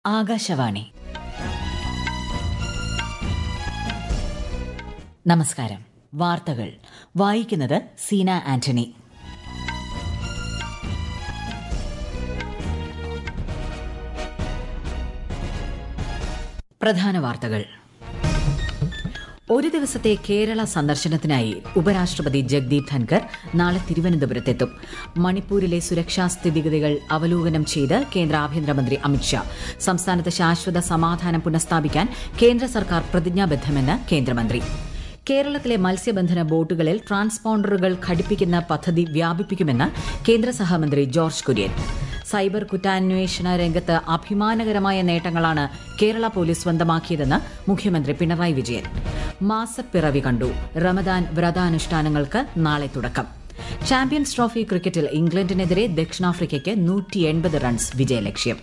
ആകാശവാണി നമസ്കാരം വാർത്തകൾ വായിക്കുന്നത് സീന ആന്റണി പ്രധാന വാർത്തകൾ ഒരു ദിവസത്തെ കേരള സന്ദർശനത്തിനായി ഉപരാഷ്ട്രപതി ജഗ്ദീപ് ധൻകർ നാളെ തിരുവനന്തപുരത്തെത്തും മണിപ്പൂരിലെ സുരക്ഷാ സ്ഥിതിഗതികൾ അവലോകനം ചെയ്ത് കേന്ദ്ര ആഭ്യന്തരമന്ത്രി അമിത്ഷാ സംസ്ഥാനത്ത് ശാശ്വത സമാധാനം പുനഃസ്ഥാപിക്കാൻ കേന്ദ്ര സർക്കാർ പ്രതിജ്ഞാബദ്ധമെന്ന് കേന്ദ്രമന്ത്രി കേരളത്തിലെ മത്സ്യബന്ധന ബോട്ടുകളിൽ ട്രാൻസ്പോണ്ടറുകൾ ഘടിപ്പിക്കുന്ന പദ്ധതി വ്യാപിപ്പിക്കുമെന്ന് കേന്ദ്ര സഹമന്ത്രി ജോർജ് കുര്യൻ സൈബർ കുറ്റാന്വേഷണ രംഗത്ത് അഭിമാനകരമായ നേട്ടങ്ങളാണ് കേരള പോലീസ് സ്വന്തമാക്കിയതെന്ന് മുഖ്യമന്ത്രി പിണറായി വിജയൻ മാസപ്പിറവി കണ്ടു റമദാൻ വ്രതാനുഷ്ഠാനങ്ങൾക്ക് നാളെ തുടക്കം ചാമ്പ്യൻസ് ട്രോഫി ക്രിക്കറ്റിൽ ഇംഗ്ലണ്ടിനെതിരെ ദക്ഷിണാഫ്രിക്കയ്ക്ക് നൂറ്റി എൺപത് റൺസ് വിജയലക്ഷ്യം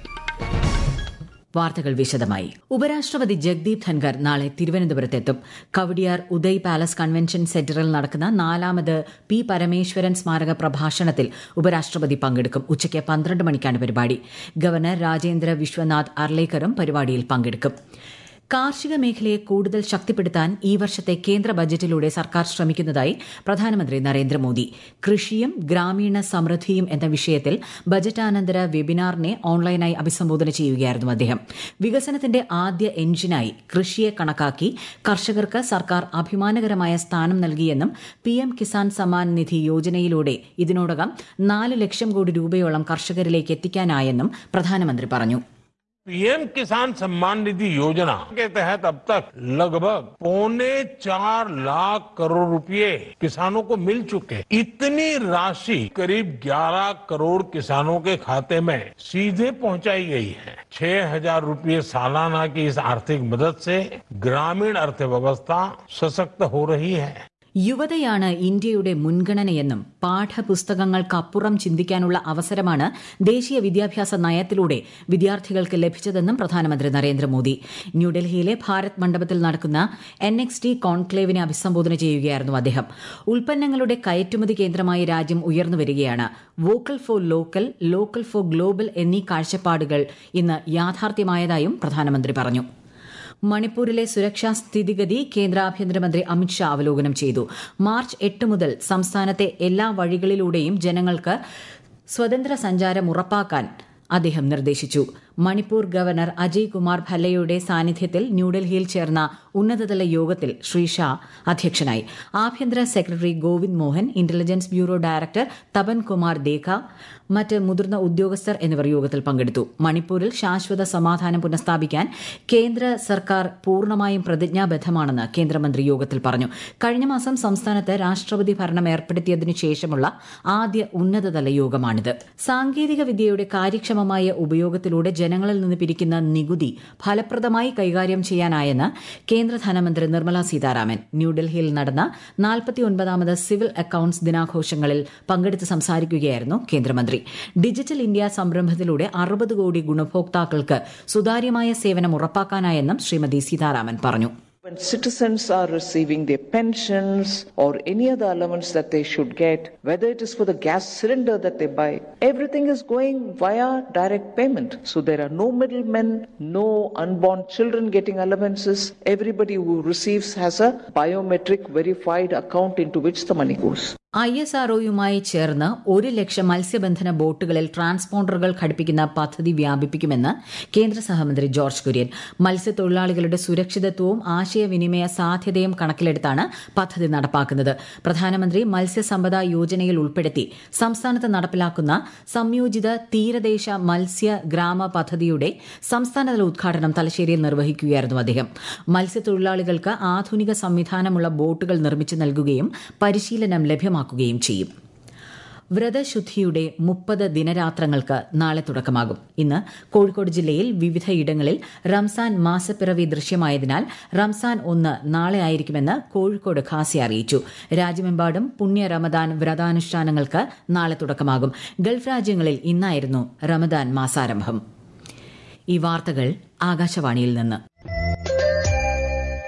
വാർത്തകൾ വിശദമായി ഉപരാഷ്ട്രപതി ജഗ്ദീപ് ധൻകർ നാളെ തിരുവനന്തപുരത്തെത്തും കവടിയാർ ഉദയ് പാലസ് കൺവെൻഷൻ സെന്ററിൽ നടക്കുന്ന നാലാമത് പി പരമേശ്വരൻ സ്മാരക പ്രഭാഷണത്തിൽ ഉപരാഷ്ട്രപതി പങ്കെടുക്കും ഉച്ചയ്ക്ക് പന്ത്രണ്ട് മണിക്കാണ് പരിപാടി ഗവർണർ രാജേന്ദ്ര വിശ്വനാഥ് അർലേക്കറും പരിപാടിയിൽ പങ്കെടുക്കും കാർഷിക മേഖലയെ കൂടുതൽ ശക്തിപ്പെടുത്താൻ ഈ വർഷത്തെ കേന്ദ്ര ബജറ്റിലൂടെ സർക്കാർ ശ്രമിക്കുന്നതായി പ്രധാനമന്ത്രി നരേന്ദ്രമോദി കൃഷിയും ഗ്രാമീണ സമൃദ്ധിയും എന്ന വിഷയത്തിൽ ബജറ്റാനന്തര വെബിനാറിനെ ഓൺലൈനായി അഭിസംബോധന ചെയ്യുകയായിരുന്നു അദ്ദേഹം വികസനത്തിന്റെ ആദ്യ എഞ്ചിനായി കൃഷിയെ കണക്കാക്കി കർഷകർക്ക് സർക്കാർ അഭിമാനകരമായ സ്ഥാനം നൽകിയെന്നും പിഎം കിസാൻ സമ്മാൻ നിധി യോജനയിലൂടെ ഇതിനോടകം നാല് ലക്ഷം കോടി രൂപയോളം കർഷകരിലേക്ക് എത്തിക്കാനായെന്നും പ്രധാനമന്ത്രി പറഞ്ഞു पीएम किसान सम्मान निधि योजना के तहत अब तक लगभग पौने चार लाख करोड़ रुपए किसानों को मिल चुके हैं इतनी राशि करीब 11 करोड़ किसानों के खाते में सीधे पहुंचाई गई है छह हजार रूपये सालाना की इस आर्थिक मदद से ग्रामीण अर्थव्यवस्था सशक्त हो रही है യുവതയാണ് ഇന്ത്യയുടെ മുൻഗണനയെന്നും പാഠപുസ്തകങ്ങൾക്കപ്പുറം ചിന്തിക്കാനുള്ള അവസരമാണ് ദേശീയ വിദ്യാഭ്യാസ നയത്തിലൂടെ വിദ്യാർത്ഥികൾക്ക് ലഭിച്ചതെന്നും പ്രധാനമന്ത്രി നരേന്ദ്രമോദി ന്യൂഡൽഹിയിലെ ഭാരത് മണ്ഡപത്തിൽ നടക്കുന്ന എൻ എക്സ് ടി കോൺക്ലേവിനെ അഭിസംബോധന ചെയ്യുകയായിരുന്നു അദ്ദേഹം ഉൽപ്പന്നങ്ങളുടെ കയറ്റുമതി കേന്ദ്രമായി രാജ്യം ഉയർന്നുവരികയാണ് vocal for local local for global എന്നീ കാഴ്ചപ്പാടുകൾ ഇന്ന് യാഥാർത്ഥ്യമായതായും പ്രധാനമന്ത്രി പറഞ്ഞു മണിപ്പൂരിലെ സുരക്ഷാ സ്ഥിതിഗതി കേന്ദ്ര ആഭ്യന്തരമന്ത്രി അമിത്ഷാ അവലോകനം ചെയ്തു മാർച്ച് എട്ട് മുതൽ സംസ്ഥാനത്തെ എല്ലാ വഴികളിലൂടെയും ജനങ്ങൾക്ക് സ്വതന്ത്ര സഞ്ചാരം ഉറപ്പാക്കാൻ അദ്ദേഹം നിർദ്ദേശിച്ചു മണിപ്പൂർ ഗവർണർ അജയ് കുമാർ ഭല്ലയുടെ സാന്നിധ്യത്തിൽ ന്യൂഡൽഹിയിൽ ചേർന്ന ഉന്നതതല യോഗത്തിൽ ശ്രീ ഷാ അധ്യക്ഷനായി ആഭ്യന്തര secretary Govind Mohan intelligence bureau director Tapan Kumar Deka മറ്റ് മുതിർന്ന ഉദ്യോഗസ്ഥർ എന്നിവർ യോഗത്തിൽ പങ്കെടുത്തു മണിപ്പൂരിൽ ശാശ്വത സമാധാനം പുനഃസ്ഥാപിക്കാൻ കേന്ദ്ര സർക്കാർ പൂർണ്ണമായും പ്രതിജ്ഞാബദ്ധമാണെന്ന് കേന്ദ്രമന്ത്രി യോഗത്തിൽ പറഞ്ഞു കഴിഞ്ഞ മാസം സംസ്ഥാനത്ത് രാഷ്ട്രപതി ഭരണം ഏർപ്പെടുത്തിയതിനു ശേഷമുള്ള ആദ്യ ഉന്നതതല യോഗമാണിത് സാങ്കേതിക വിദ്യയുടെ കാര്യക്ഷമമായ ഉപയോഗത്തിലൂടെ ജനങ്ങളിൽ നിന്ന് പിരിക്കുന്ന നികുതി ഫലപ്രദമായി കൈകാര്യം ചെയ്യാനായെന്ന് കേന്ദ്ര ധനമന്ത്രി നിർമ്മല സീതാരാമൻ ന്യൂഡൽഹിയിൽ നടന്ന നാൽപ്പത്തിയൊൻപതാമത് സിവിൽ അക്കൌണ്ട്സ് ദിനാഘോഷങ്ങളിൽ പങ്കെടുത്ത് സംസാരിക്കുകയായിരുന്നു കേന്ദ്രമന്ത്രി ഡിജിറ്റൽ ഇന്ത്യ സംരംഭത്തിലൂടെ അറുപത് കോടി ഗുണഭോക്താക്കൾക്ക് സുതാര്യമായ സേവനം ഉറപ്പാക്കാനായെന്നും ശ്രീമതി സീതാരാമൻ പറഞ്ഞു When citizens are receiving their pensions or any other allowance that they should get, whether it is for the gas cylinder that they buy, everything is going via direct payment. So there are no middlemen, no unborn children getting allowances. Everybody who receives has a biometric verified account into which the money goes. I S ആർഒയുമായി ചേർന്ന് ഒരു ലക്ഷം മത്സ്യബന്ധന ബോട്ടുകളിൽ ട്രാൻസ്പോണ്ടറുകൾ ഘടിപ്പിക്കുന്ന പദ്ധതി വ്യാപിപ്പിക്കുമെന്ന് കേന്ദ്ര സഹമന്ത്രി George Kurian മത്സ്യത്തൊഴിലാളികളുടെ സുരക്ഷിതത്വവും ആശയവിനിമയ സാധ്യതയും കണക്കിലെടുത്താണ് പദ്ധതി നടപ്പാക്കുന്നത് പ്രധാനമന്ത്രി മത്സ്യസമ്പദ യോജനയിൽ ഉൾപ്പെടുത്തി സംസ്ഥാനത്ത് നടപ്പിലാക്കുന്ന സംയോജിത തീരദേശ മത്സ്യ ഗ്രാമ പദ്ധതിയുടെ സംസ്ഥാനതല ഉദ്ഘാടനം തലശ്ശേരിയിൽ നിർവഹിക്കുകയായിരുന്നു അദ്ദേഹം മത്സ്യത്തൊഴിലാളികൾക്ക് ആധുനിക സംവിധാനമുള്ള ബോട്ടുകൾ നിർമ്മിച്ചു നൽകുകയും പരിശീലനം ലഭ്യമാക്കുകയും ചെയ്യും വ്രതശുദ്ധിയുടെ മുപ്പത് ദിനരാത്രങ്ങൾക്ക് നാളെ തുടക്കമാകും ഇന്ന് കോഴിക്കോട് ജില്ലയിൽ വിവിധയിടങ്ങളിൽ റംസാൻ മാസപ്പിറവി ദൃശ്യമായതിനാൽ റംസാൻ ഒന്ന് നാളെ ആയിരിക്കുമെന്ന് കോഴിക്കോട് ഖാസി അറിയിച്ചു രാജ്യമെമ്പാടും പുണ്യ റമദാൻ വ്രതാനുഷ്ഠാനങ്ങൾക്ക് നാളെ തുടക്കമാകും ഗൾഫ് രാജ്യങ്ങളിൽ ഇന്നായിരുന്നു റമദാൻ മാസാരംഭം ഈ വാർത്തകൾ ആകാശവാണിയിൽ നിന്ന്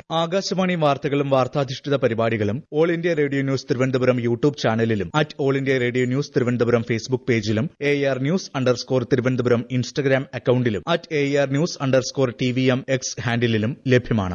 ആകാശവാണി വാർത്തകളും വാർത്താധിഷ്ഠിത പരിപാടികളും all India radio news Thiruvananthapuram YouTube ചാനലിലും at all India radio news Thiruvananthapuram Facebook പേജിലും A R news underscore Thiruvananthapuram Instagram അക്കൌണ്ടിലും at A R news underscore T V M X ഹാൻഡിലും ലഭ്യമാണ്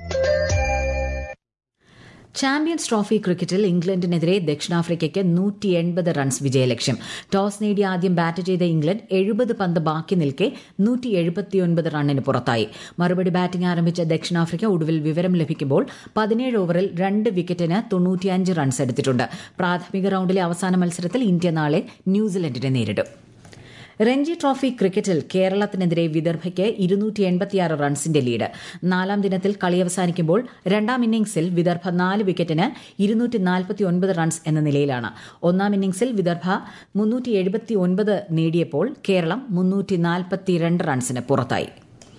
ചാമ്പ്യൻസ് ട്രോഫി ക്രിക്കറ്റിൽ ഇംഗ്ലണ്ടിനെതിരെ ദക്ഷിണാഫ്രിക്കയ്ക്ക് നൂറ്റി എൺപത് റൺസ് വിജയലക്ഷ്യം ടോസ് നേടി ആദ്യം ബാറ്റ് ചെയ്ത ഇംഗ്ലണ്ട് എഴുപത് പന്ത് ബാക്കി നിൽക്കെ നൂറ്റി എഴുപത്തിയൊൻപത് റണ്ണിന് പുറത്തായി മറുപടി ബാറ്റിംഗ് ആരംഭിച്ച ദക്ഷിണാഫ്രിക്ക ഒടുവിൽ വിവരം ലഭിക്കുമ്പോൾ പതിനേഴ് ഓവറിൽ രണ്ട് വിക്കറ്റിന് തൊണ്ണൂറ്റിയഞ്ച് റൺസ് എടുത്തിട്ടുണ്ട് പ്രാഥമിക റൌണ്ടിലെ അവസാന മത്സരത്തിൽ ഇന്ത്യ നാളെ ന്യൂസിലൻഡിനെ നേരിടും രഞ്ജി ട്രോഫി ക്രിക്കറ്റിൽ കേരളത്തിനെതിരെ വിദർഭയ്ക്ക് ഇരുന്നൂറ്റി എൺപത്തിയാറ് റൺസിന്റെ ലീഡ് നാലാം ദിനത്തിൽ കളി അവസാനിക്കുമ്പോൾ രണ്ടാം ഇന്നിംഗ്സിൽ വിദർഭ നാല് വിക്കറ്റിന് ഇരുന്നൂറ്റി നാൽപ്പത്തി ഒൻപത് റൺസ് എന്ന നിലയിലാണ് ഒന്നാം ഇന്നിംഗ്സിൽ വിദർഭ മുന്നൂറ്റി എഴുപത്തി ഒൻപത് നേടിയപ്പോൾ കേരളം മുന്നൂറ്റി നാൽപ്പത്തിരണ്ട് റൺസിന് പുറത്തായി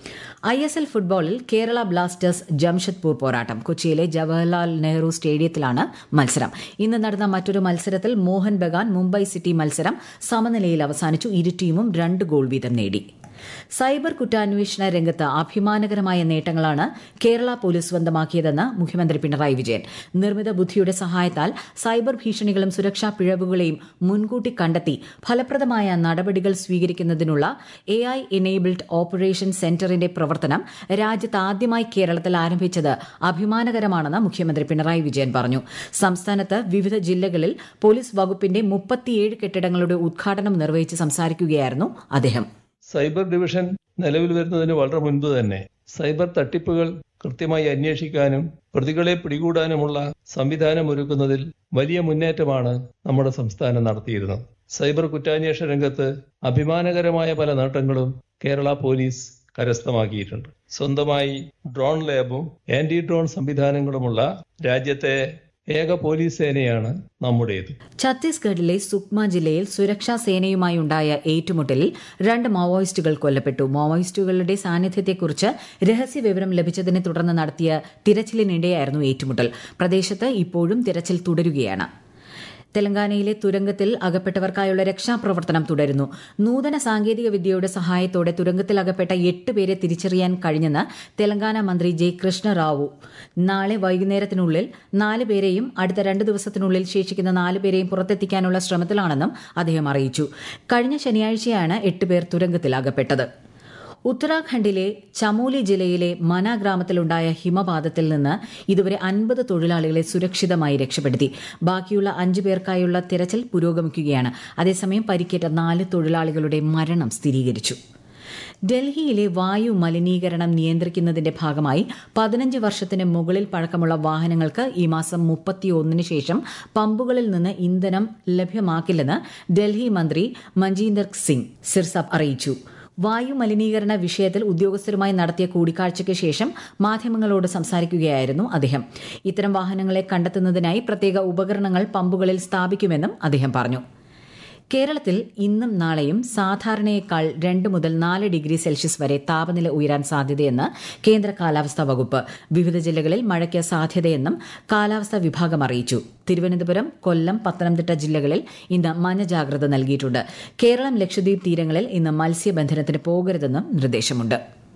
ഐ എസ് എൽ ഫുട്ബോളിൽ കേരള ബ്ലാസ്റ്റേഴ്സ് ജംഷഡ്പൂർ പോരാട്ടം കൊച്ചിയിലെ ജവഹർലാൽ നെഹ്റു സ്റ്റേഡിയത്തിലാണ് മത്സരം ഇന്ന് നടന്ന മറ്റൊരു മത്സരത്തിൽ മോഹൻ ബഗാൻ മുംബൈ സിറ്റി മത്സരം സമനിലയിൽ അവസാനിച്ചു ഇരു ടീമും രണ്ട് ഗോൾ വീതം നേടി സൈബർ കുറ്റാന്വേഷണ രംഗത്ത് അഭിമാനകരമായ നേട്ടങ്ങളാണ് കേരള പോലീസ് സ്വന്തമാക്കിയതെന്ന് മുഖ്യമന്ത്രി പിണറായി വിജയൻ നിർമ്മിത ബുദ്ധിയുടെ സഹായത്താൽ സൈബർ ഭീഷണികളും സുരക്ഷാ പിഴവുകളെയും മുൻകൂട്ടി കണ്ടെത്തി ഫലപ്രദമായ നടപടികൾ സ്വീകരിക്കുന്നതിനുള്ള എ ഐ എനേബിൾഡ് ഓപ്പറേഷൻ സെന്ററിന്റെ പ്രവർത്തനം രാജ്യത്ത് ആദ്യമായി കേരളത്തിൽ ആരംഭിച്ചത് അഭിമാനകരമാണെന്ന് മുഖ്യമന്ത്രി പിണറായി വിജയൻ പറഞ്ഞു സംസ്ഥാനത്ത് വിവിധ ജില്ലകളിൽ പോലീസ് വകുപ്പിന്റെ മുപ്പത്തിയേഴ് കെട്ടിടങ്ങളുടെ ഉദ്ഘാടനം നിർവഹിച്ച് സംസാരിക്കുകയായിരുന്നു അദ്ദേഹം സൈബർ ഡിവിഷൻ നിലവിൽ വരുന്നതിന് വളരെ മുൻപ് തന്നെ സൈബർ തട്ടിപ്പുകൾ കൃത്യമായി അന്വേഷിക്കാനും പ്രതികളെ പിടികൂടാനുമുള്ള സംവിധാനം ഒരുക്കുന്നതിൽ വലിയ മുന്നേറ്റമാണ് നമ്മുടെ സംസ്ഥാനം നടത്തിയിരുന്നത് സൈബർ കുറ്റാന്വേഷണ രംഗത്ത് അഭിമാനകരമായ പല നേട്ടങ്ങളും കേരള പോലീസ് കരസ്ഥമാക്കിയിട്ടുണ്ട് സ്വന്തമായി ഡ്രോൺ ലാബും ആന്റി ഡ്രോൺ സംവിധാനങ്ങളുമുള്ള രാജ്യത്തെ ഏക പോലീസ് സേനയാണ് നമ്മുടേത് ഛത്തീസ്ഗഡിലെ സുക്മ ജില്ലയിൽ സുരക്ഷാ സേനയുമായി ഉണ്ടായ ഏറ്റുമുട്ടലിൽ രണ്ട് മാവോയിസ്റ്റുകൾ കൊല്ലപ്പെട്ടു മാവോയിസ്റ്റുകളുടെ സാന്നിധ്യത്തെക്കുറിച്ച് രഹസ്യ വിവരം ലഭിച്ചതിനെ തുടർന്ന് നടത്തിയ തിരച്ചിലിനിടെയായിരുന്നു ഏറ്റുമുട്ടൽ പ്രദേശത്ത് ഇപ്പോഴും തിരച്ചിൽ തുടരുകയാണ് തെലങ്കാനയിലെ തുരങ്കത്തിൽ അകപ്പെട്ടവർക്കായുള്ള രക്ഷാപ്രവർത്തനം തുടരുന്നു നൂതന സാങ്കേതിക വിദ്യയുടെ സഹായത്തോടെ തുരങ്കത്തിൽ അകപ്പെട്ട എട്ട് പേരെ തിരിച്ചറിയാൻ കഴിഞ്ഞെന്ന് തെലങ്കാന മന്ത്രി ജെ കൃഷ്ണറാവു നാളെ വൈകുന്നേരത്തിനുള്ളിൽ നാല് പേരെയും അടുത്ത രണ്ട് ദിവസത്തിനുള്ളിൽ ശേഷിക്കുന്ന നാല് പേരെയും പുറത്തെത്തിക്കാനുള്ള ശ്രമത്തിലാണെന്നും അദ്ദേഹം അറിയിച്ചു കഴിഞ്ഞ ശനിയാഴ്ചയാണ് എട്ട് പേർ തുരങ്കത്തിൽ അകപ്പെട്ടത് ഉത്തരാഖണ്ഡിലെ ചമോലി ജില്ലയിലെ മന ഗ്രാമത്തിലുണ്ടായ ഹിമപാതത്തിൽ നിന്ന് ഇതുവരെ അൻപത് തൊഴിലാളികളെ സുരക്ഷിതമായി രക്ഷപ്പെടുത്തി ബാക്കിയുള്ള അഞ്ചു പേർക്കായുള്ള തിരച്ചിൽ പുരോഗമിക്കുകയാണ് അതേസമയം പരിക്കേറ്റ നാല് തൊഴിലാളികളുടെ മരണം സ്ഥിരീകരിച്ചു ഡൽഹിയിലെ വായു മലിനീകരണം നിയന്ത്രിക്കുന്നതിന്റെ ഭാഗമായി പതിനഞ്ച് വർഷത്തിന് മുകളിൽ പഴക്കമുള്ള വാഹനങ്ങൾക്ക് ഈ മാസം മുപ്പത്തിയൊന്നിന് ശേഷം പമ്പുകളിൽ നിന്ന് ഇന്ധനം ലഭ്യമാക്കില്ലെന്ന് ഡൽഹി മന്ത്രി മഞ്ജീന്ദർ സിംഗ് സിർസബ് അറിയിച്ചു വായു മലിനീകരണ വിഷയത്തിൽ ഉദ്യോഗസ്ഥരുമായി നടത്തിയ കൂടിക്കാഴ്ചയ്ക്ക് ശേഷം മാധ്യമങ്ങളോട് സംസാരിക്കുകയായിരുന്നു അദ്ദേഹം ഇത്തരം വാഹനങ്ങളെ കണ്ടെത്തുന്നതിനായി പ്രത്യേക ഉപകരണങ്ങൾ പമ്പുകളിൽ സ്ഥാപിക്കുമെന്നും അദ്ദേഹം പറഞ്ഞു കേരളത്തിൽ ഇന്നും നാളെയും സാധാരണയേക്കാൾ രണ്ട് മുതൽ നാല് ഡിഗ്രി സെൽഷ്യസ് വരെ താപനില ഉയരാൻ സാധ്യതയെന്ന് കേന്ദ്ര കാലാവസ്ഥാ വകുപ്പ് വിവിധ ജില്ലകളിൽ മഴയ്ക്ക് സാധ്യതയെന്നും കാലാവസ്ഥാ വിഭാഗം അറിയിച്ചു തിരുവനന്തപുരം കൊല്ലം പത്തനംതിട്ട ജില്ലകളിൽ ഇന്ന് മഞ്ഞ ജാഗ്രത നൽകിയിട്ടുണ്ട് കേരളം ലക്ഷദ്വീപ് തീരങ്ങളിൽ ഇന്ന് മത്സ്യബന്ധനത്തിന് പോകരുതെന്നും നിർദ്ദേശമുണ്ട്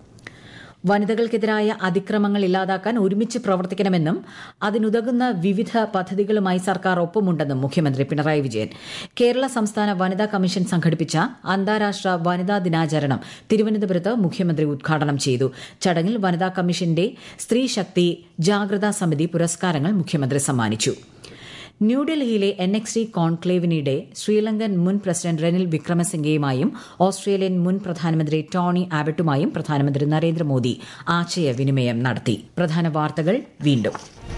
വനിതകൾക്കെതിരായ അതിക്രമങ്ങൾ ഇല്ലാതാക്കാൻ ഒരുമിച്ച് പ്രവർത്തിക്കണമെന്നും അതിനുതകുന്ന വിവിധ പദ്ധതികളുമായി സർക്കാർ ഒപ്പമുണ്ടെന്നും മുഖ്യമന്ത്രി പിണറായി വിജയൻ കേരള സംസ്ഥാന വനിതാ കമ്മീഷൻ സംഘടിപ്പിച്ച അന്താരാഷ്ട്ര വനിതാ ദിനാചരണം തിരുവനന്തപുരത്ത് മുഖ്യമന്ത്രി ഉദ്ഘാടനം ചെയ്തു ചടങ്ങിൽ വനിതാ കമ്മീഷന്റെ സ്ത്രീ ശക്തി ജാഗ്രതാ സമിതി പുരസ്കാരങ്ങൾ മുഖ്യമന്ത്രി സമ്മാനിച്ചു ന്യൂഡൽഹിയിലെ എൻ എക്സ് ടി കോൺക്ലേവിനിടെ ശ്രീലങ്കൻ മുൻ പ്രസിഡന്റ് റെനിൽ വിക്രമസിംഗെയുമായും ഓസ്ട്രേലിയൻ മുൻ പ്രധാനമന്ത്രി ടോണി ആബട്ടുമായും പ്രധാനമന്ത്രി നരേന്ദ്രമോദി ആശയവിനിമയം നടത്തി പ്രധാന വാർത്തകൾ വീണ്ടും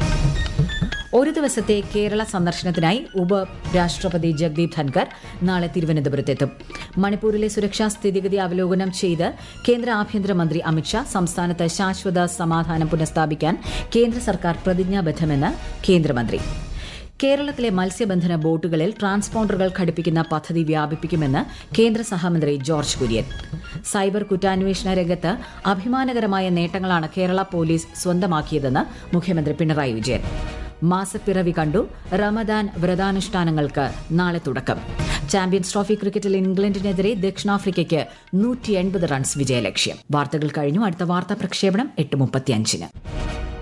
ഒരു ദിവസത്തെ കേരള സന്ദർശനത്തിനായി ഉപരാഷ്ട്രപതി ജഗ്ദീപ് ധൻകർ നാളെ തിരുവനന്തപുരത്തെത്തും മണിപ്പൂരിലെ സുരക്ഷാ സ്ഥിതിഗതി അവലോകനം ചെയ്ത് കേന്ദ്ര ആഭ്യന്തരമന്ത്രി അമിത്ഷാ സംസ്ഥാനത്ത് ശാശ്വത സമാധാനം പുനഃസ്ഥാപിക്കാൻ കേന്ദ്ര സർക്കാർ പ്രതിജ്ഞാബദ്ധമെന്ന് കേന്ദ്രമന്ത്രി കേരളത്തിലെ മത്സ്യബന്ധന ബോട്ടുകളിൽ ട്രാൻസ്പോണ്ടറുകൾ ഘടിപ്പിക്കുന്ന പദ്ധതി വ്യാപിപ്പിക്കുമെന്ന് കേന്ദ്ര സഹമന്ത്രി ജോർജ് കുര്യൻ സൈബർ കുറ്റാന്വേഷണ രംഗത്ത് അഭിമാനകരമായ നേട്ടങ്ങളാണ് കേരള പോലീസ് സ്വന്തമാക്കിയതെന്ന് മുഖ്യമന്ത്രി പിണറായി വിജയൻ മാസപ്പിറവി കണ്ടു റമദാൻ വ്രതാനുഷ്ഠാനങ്ങൾക്ക് നാളെ തുടക്കം ചാമ്പ്യൻസ് ട്രോഫി ക്രിക്കറ്റിൽ ഇംഗ്ലണ്ടിനെതിരെ ദക്ഷിണാഫ്രിക്കയ്ക്ക് നൂറ്റി എൺപത് റൺസ് വിജയലക്ഷ്യം വാർത്തകൾ കഴിഞ്ഞു അടുത്ത വാർത്താ പ്രക്ഷേപണം എട്ട് മുപ്പത്തിയഞ്ചിന്